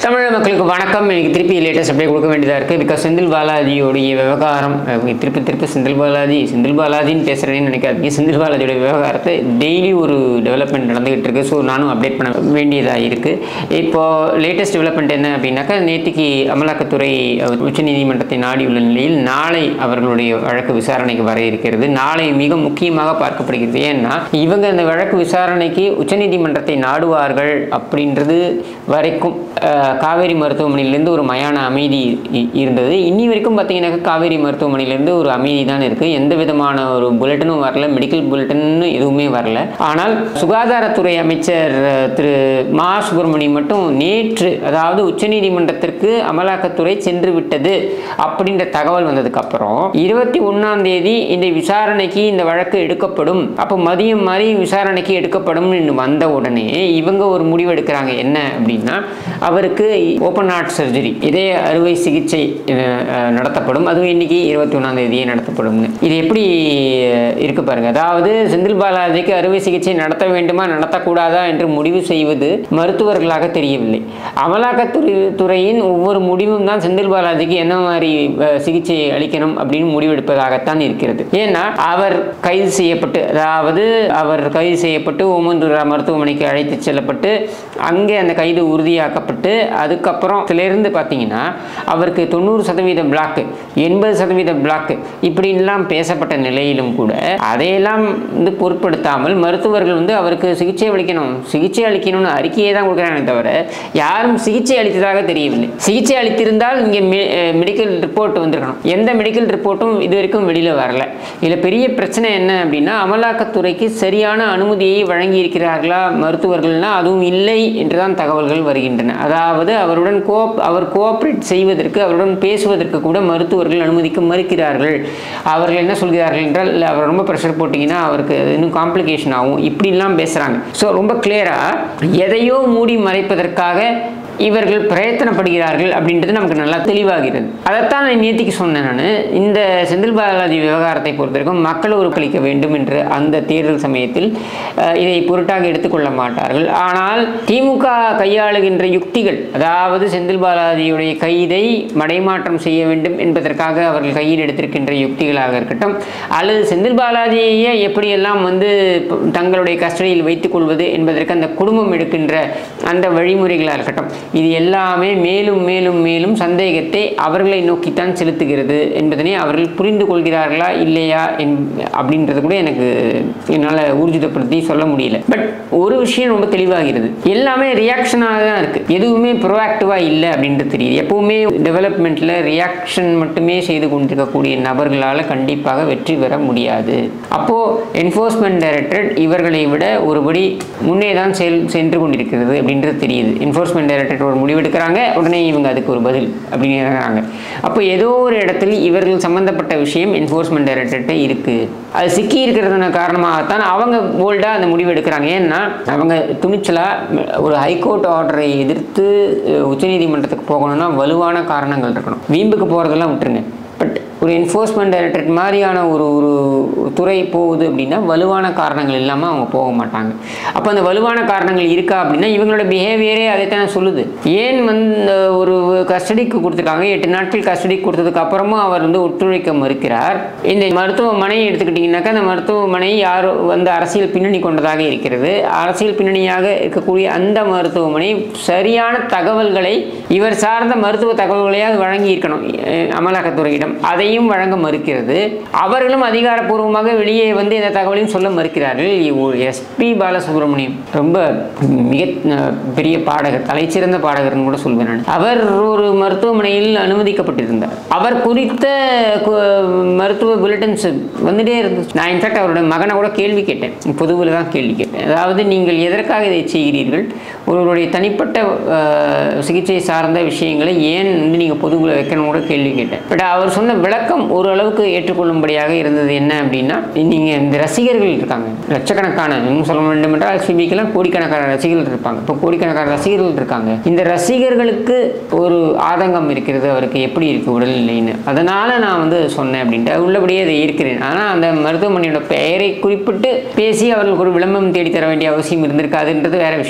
தமிழ் மக்களுக்கு வணக்கம் எனக்கு திருப்பி லேட்டஸ்ட் அப்படியே கொடுக்க வேண்டியதாக இருக்குது பிகாஸ் செந்தில் பாலாஜியோடைய விவகாரம் அஹ் திருப்பி திருப்பி செந்தில் பாலாஜி செந்தில் பாலாஜின்னு பேசுகிறேன்னு நினைக்காதீங்க செந்தில் பாலாஜியோட விவகாரத்தை டெய்லி ஒரு டெவலப்மெண்ட் நடந்துகிட்டு இருக்கு ஸோ நானும் அப்டேட் பண்ண வேண்டியதாக இருக்குது இப்போ லேட்டஸ்ட் டெவலப்மெண்ட் என்ன அப்படின்னாக்கா நேற்றுக்கு அமலாக்கத்துறை அவர் உச்சநீதிமன்றத்தை நாடியுள்ள நிலையில் நாளை அவர்களுடைய வழக்கு விசாரணைக்கு வர இருக்கிறது நாளை மிக முக்கியமாக பார்க்கப்படுகிறது ஏன்னா இவங்க இந்த வழக்கு விசாரணைக்கு உச்சநீதிமன்றத்தை நாடுவார்கள் அப்படின்றது வரைக்கும் அஹ், காவேரி மருத்துவமனையிலேருந்து ஒரு மயான அமைதி இ- இருந்தது இன்னி வரைக்கும் பார்த்தீங்கன்னாக்கா காவேரி மருத்துவமனையிலேருந்து ஒரு அமைதி தான் இருக்குது எந்த விதமான ஒரு புல்லட்டினும் வரல மெடிக்கல் புல்லட்டின்னு எதுவுமே வரல ஆனால் சுகாதாரத்துறை அமைச்சர் அஹ், திரு மா சுப்பிரமணியம் மட்டும் நேற்று அதாவது உச்சநீதிமன்றத்திற்கு அமலாக்கத்துறை சென்று விட்டது அப்படின்ற தகவல் வந்ததுக்கப்புறம் இருபத்தி ஒன்றாம் தேதி இந்த விசாரணைக்கு இந்த வழக்கு எடுக்கப்படும் அப்போ மதியம் மாதிரி விசாரணைக்கு எடுக்கப்படும் வந்த உடனே இவங்க ஒரு முடிவு எடுக்கிறாங்க என்ன அப்படின்னா அவருக்கு ஓப்பன் ஹார்ட் சர்ஜரி இதய அறுவை சிகிச்சை அஹ், அஹ், நடத்தப்படும் அதுவும் இன்னைக்கு இருபத்தி ஒன்றாம் தேதியே நடத்தப்படும்னு இது எப்படி அஹ், இருக்கு பாருங்க அதாவது செந்தில் பாலாஜிக்கு அறுவை சிகிச்சை நடத்த வேண்டுமா நடத்தக்கூடாதா என்று முடிவு செய்வது மருத்துவர்களாக தெரியவில்லை அமலாக்கத்துறை துறையின் ஒவ்வொரு முடிவும் தான் செந்தில் பாலாஜிக்கு என்ன மாதிரி அஹ், சிகிச்சை அளிக்கணும் அப்படின்னு முடிவெடுப்பதாகத்தான் இருக்கிறது ஏன்னா அவர் கைது செய்யப்பட்டு அதாவது அவர் கைது செய்யப்பட்டு ஓமந்தூரா மருத்துவமனைக்கு அழைத்து செல்லப்பட்டு அங்கே அந்த கைது உறுதியாக்கப்பட்டு அதுக்கப்புறம் இருந்து பார்த்தீங்கன்னா அவருக்கு தொண்ணூறு சதவீத பிளாக்கு எண்பது சதவீத பிளாக்கு இப்படின்லாம் பேசப்பட்ட நிலையிலும் கூட அதையெல்லாம் வந்து பொருட்படுத்தாமல் மருத்துவர்கள் வந்து அவருக்கு சிகிச்சை அளிக்கணும் சிகிச்சை அளிக்கணும்னு அறிக்கையை தான் கொடுக்குறாங்க தவிர யாரும் சிகிச்சை அளித்ததாக தெரியவில்லை சிகிச்சை அளித்திருந்தால் இங்கே மெடிக்கல் ரிப்போர்ட் வந்திருக்கணும் எந்த மெடிக்கல் ரிப்போர்ட்டும் இது வரைக்கும் வெளியில் வரல இதில் பெரிய பிரச்சனை என்ன அப்படின்னா அமலாக்கத்துறைக்கு சரியான அனுமதியை வழங்கி இருக்கிறார்களா மருத்துவர்கள்னா அதுவும் இல்லை என்றுதான் தகவல்கள் வருகின்றன அதாவது அவருடன் கோ அவர் கோஆப்ரேட் செய்வதற்கு அவருடன் பேசுவதற்கு கூட மருத்துவர்கள் அனுமதிக்க மறுக்கிறார்கள் அவர்கள் என்ன சொல்கிறார்கள் என்றால் இல்லை அவர் ரொம்ப ப்ரெஷர் போட்டிங்கன்னா அவருக்கு அது இன்னும் காம்ப்ளிகேஷன் ஆகும் இப்படிலாம் பேசுகிறாங்க ஸோ ரொம்ப கிளியராக எதையோ மூடி மறைப்பதற்காக இவர்கள் பிரயத்தனப்படுகிறார்கள் அப்படின்றது நமக்கு நல்லா தெளிவாகிறது அதைத்தான் நான் நேத்திக்கு சொன்னேன் நான் இந்த செந்தில் பாலாஜி விவகாரத்தை பொறுத்தவரைக்கும் மக்கள் உருக்களிக்க வேண்டும் என்று அந்த தேர்தல் சமயத்தில் அஹ், இதை பொருட்டாக எடுத்துக்கொள்ள மாட்டார்கள் ஆனால் திமுக கையாளுகின்ற யுக்திகள் அதாவது செந்தில் பாலாஜியுடைய கைதை மடைமாற்றம் செய்ய வேண்டும் என்பதற்காக அவர்கள் கையில் எடுத்திருக்கின்ற யுக்திகளாக இருக்கட்டும் அல்லது செந்தில் பாலாஜியை எப்படியெல்லாம் வந்து ப- தங்களுடைய கஸ்டடியில் வைத்துக் கொள்வது என்பதற்கு அந்த குடும்பம் எடுக்கின்ற அந்த வழிமுறைகளாக இருக்கட்டும் இது எல்லாமே மேலும் மேலும் மேலும் சந்தேகத்தை அவர்களை நோக்கித்தான் செலுத்துகிறது என்பதனை அவர்கள் புரிந்து கொள்கிறார்களா இல்லையா என் அப்படின்றது கூட எனக்கு என்னால் ஊர்ஜிதப்படுத்தி சொல்ல முடியல பட் ஒரு விஷயம் ரொம்ப தெளிவாகிறது எல்லாமே ரியாக்ஷனாக தான் இருக்குது எதுவுமே ப்ரோஆக்டிவாக இல்லை அப்படின்றது தெரியுது எப்பவுமே டெவலப்மெண்ட்டில் ரியாக்ஷன் மட்டுமே செய்து கொண்டிருக்கக்கூடிய நபர்களால் கண்டிப்பாக வெற்றி பெற முடியாது அப்போது என்ஃபோர்ஸ்மெண்ட் டைரக்டரேட் இவர்களை விட ஒருபடி முன்னே தான் செல் சென்று கொண்டிருக்கிறது அப்படின்றது தெரியுது என்ஃபோர்ஸ்மெண்ட் டைரக்டரேட் ஒரு முடிவெடுக்கிறாங்க உடனே இவங்க அதுக்கு ஒரு பதில் அப்படிங்கிறாங்க அப்போ ஏதோ ஒரு இடத்துல இவர்கள் சம்பந்தப்பட்ட விஷயம் என்ஃபோர்ஸ்மெண்ட் டைரக்டரேட்டே இருக்குது அது சிக்கி இருக்கிறதுன காரணமாகத்தான் அவங்க போல்டாக அந்த முடிவு எடுக்கிறாங்க ஏன்னா அவங்க துணிச்சலாக ஒரு ஹைகோர்ட் ஆர்டரை எதிர்த்து அஹ், உச்சநீதிமன்றத்துக்கு போகணும்னா வலுவான காரணங்கள் இருக்கணும் வீம்புக்கு போகிறதெல்லாம் விட்டுருங்க பட் ஒரு என்ஃபோர்ஸ்மெண்ட் டைரக்டரேட் மாதிரியான ஒரு ஒரு துறை போகுது அப்படின்னா வலுவான காரணங்கள் இல்லாமல் அவங்க போக மாட்டாங்க அப்போ அந்த வலுவான காரணங்கள் இருக்கா அப்படின்னா இவங்களோட பிஹேவியரே அதைத்தான் சொல்லுது ஏன் வந்து ஒரு கஸ்டடிக்கு கொடுத்துருக்காங்க எட்டு நாட்கள் கஸ்டடிக்கு கொடுத்ததுக்கு அப்புறமும் அவர் வந்து ஒத்துழைக்க மறுக்கிறார் இந்த மருத்துவமனை எடுத்துக்கிட்டிங்கனாக்கா அந்த மருத்துவமனை யாரோ வந்து அரசியல் பின்னணி கொண்டதாக இருக்கிறது அரசியல் பின்னணியாக இருக்கக்கூடிய அந்த மருத்துவமனை சரியான தகவல்களை இவர் சார்ந்த மருத்துவ தகவல்களையாவது வழங்கி இருக்கணும் அஹ் அமலாக்கத்துறையிடம் அதையும் வழங்க மறுக்கிறது அவர்களும் அதிகாரப்பூர்வமாக வெளியே வந்து இந்த தகவலையும் சொல்ல மறுக்கிறார்கள் எஸ்பி பாலசுப்ரமணியம் ரொம்ப மிக அஹ், பெரிய பாடகர் தலைச்சிறந்த பாடகர்னு கூட சொல்வேன் நான் அவர் ஒரு மருத்துவமனையில் அனுமதிக்கப்பட்டிருந்தார் அவர் குறித்த கு- மருத்துவ புல்லட்டின்ஸ் வந்துட்டே இருந்துச்சு நான் இன்ஃபேக்ட் அவரோட மகனை கூட கேள்வி கேட்டேன் பொதுவில் தான் கேள்வி கேட்டேன் அதாவது நீங்கள் எதற்காக இதை செய்கிறீர்கள் ஒருவருடைய தனிப்பட்ட அஹ், சிகிச்சை சார்ந்த விஷயங்களை ஏன் வந்து நீங்கள் பொதுவில் வைக்கணும் கூட கேள்வி கேட்டேன் பட் அவர் சொன்ன விளக்கம் ஓரளவுக்கு ஏற்றுக்கொள்ளும்படியாக இருந்தது என்ன அப்படின்னா நீங்கள் இந்த ரசிகர்கள் இருக்காங்க லட்சக்கணக்கான இன்னும் சொல்ல வேண்டும் என்றால் எஸ்பிபிக்கெல்லாம் கோடிக்கணக்கான ரசிகர்கள் இருப்பாங்க இப்போ கோடிக்கணக்கான ரசிகர்கள் இருக்காங்க இந்த ரசிகர்களுக்கு ஒரு ஆதங்கம் இருக்கிறது அவருக்கு எப்படி இருக்கு உடல்நிலைன்னு அதனால நான் வந்து சொன்னேன் அப்படின்ட்டு உள்ளபடியே அதை இருக்கிறேன் ஆனால் அந்த மருத்துவமனையோட பெயரை குறிப்பிட்டு பேசி அவர்களுக்கு ஒரு விளம்பரம் தேடி தர வேண்டிய அவசியம் இருந்திருக்காதுன்றது வேற விஷயம்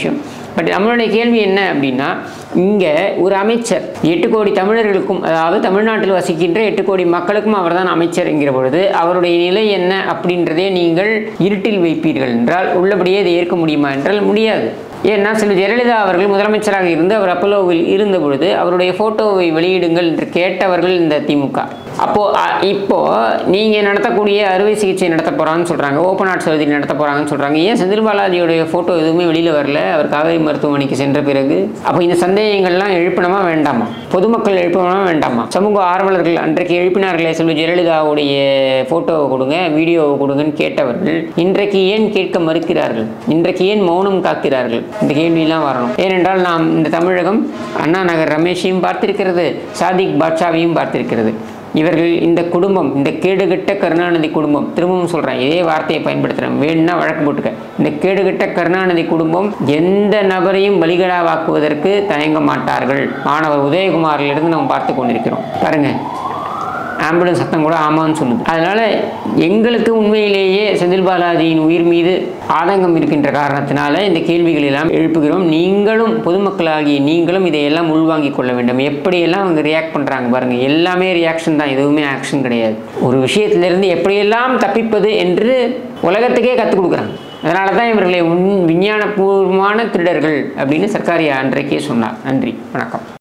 பட் நம்மளுடைய கேள்வி என்ன அப்படின்னா இங்கே ஒரு அமைச்சர் எட்டு கோடி தமிழர்களுக்கும் அதாவது தமிழ்நாட்டில் வசிக்கின்ற எட்டு கோடி மக்களுக்கும் அவர்தான் அமைச்சர் என்கிற பொழுது அவருடைய நிலை என்ன அப்படின்றதே நீங்கள் இருட்டில் வைப்பீர்கள் என்றால் உள்ளபடியே இதை ஏற்க முடியுமா என்றால் முடியாது ஏன்னா செல்வி ஜெயலலிதா அவர்கள் முதலமைச்சராக இருந்து அவர் அப்பல்லோவில் இருந்த பொழுது அவருடைய போட்டோவை வெளியிடுங்கள் என்று கேட்டவர்கள் இந்த திமுக அப்போ அ- இப்போ நீங்க நடத்தக்கூடிய அறுவை சிகிச்சை நடத்த போறாங்கன்னு சொல்றாங்க ஓப்பன் ஹார்ட் சர்ஜரி நடத்த போறாங்கன்னு சொல்றாங்க ஏன் செந்தில் பாலாஜியோடைய போட்டோ எதுவுமே வெளியில வரல அவர் காவேரி மருத்துவமனைக்கு சென்ற பிறகு அப்போ இந்த சந்தேகங்கள்லாம் எழுப்பணுமா வேண்டாமா பொதுமக்கள் எழுப்பணுமா வேண்டாமா சமூக ஆர்வலர்கள் அன்றைக்கு எழுப்பினார்களே செல்வி ஜெயலலிதாவுடைய போட்டோவை கொடுங்க வீடியோவை கொடுங்கன்னு கேட்டவர்கள் இன்றைக்கு ஏன் கேட்க மறுக்கிறார்கள் இன்றைக்கு ஏன் மௌனம் காக்கிறார்கள் இந்த கேள்வியெல்லாம் வரணும் ஏனென்றால் நாம் இந்த தமிழகம் அண்ணா நகர் ரமேஷையும் பார்த்திருக்கிறது சாதிக் பாட்ஷாவையும் பார்த்திருக்கிறது இவர்கள் இந்த குடும்பம் இந்த கேடுகட்ட கருணாநிதி குடும்பம் திரும்பவும் சொல்கிறேன் இதே வார்த்தையை பயன்படுத்துகிறேன் வேணும்னா வழக்கு போட்டுக்க இந்த கேடுகட்ட கருணாநிதி குடும்பம் எந்த நபரையும் பலிகடாவாக்குவதற்கு தயங்க மாட்டார்கள் மாணவர் உதயகுமாரிலிருந்து நம்ம பார்த்து கொண்டிருக்கிறோம் பாருங்க ஆம்புலன்ஸ் சத்தம் கூட ஆமான்னு சொல்லுது அதனால எங்களுக்கு உண்மையிலேயே செந்தில் பாலாஜியின் உயிர் மீது ஆதங்கம் இருக்கின்ற காரணத்தினால இந்த கேள்விகள் எல்லாம் எழுப்புகிறோம் நீங்களும் பொதுமக்களாகிய நீங்களும் இதையெல்லாம் உள்வாங்கிக் கொள்ள வேண்டும் எப்படியெல்லாம் அவங்க ரியாக்ட் பண்ணுறாங்க பாருங்க எல்லாமே ரியாக்ஷன் தான் எதுவுமே ஆக்ஷன் கிடையாது ஒரு விஷயத்திலிருந்து எப்படியெல்லாம் தப்பிப்பது என்று உலகத்துக்கே கற்றுக் கொடுக்குறாங்க அதனால தான் இவர்களை உன் விஞ்ஞானபூர்வமான திருடர்கள் அப்படின்னு சர்க்காரி அன்றைக்கே சொன்னார் நன்றி வணக்கம்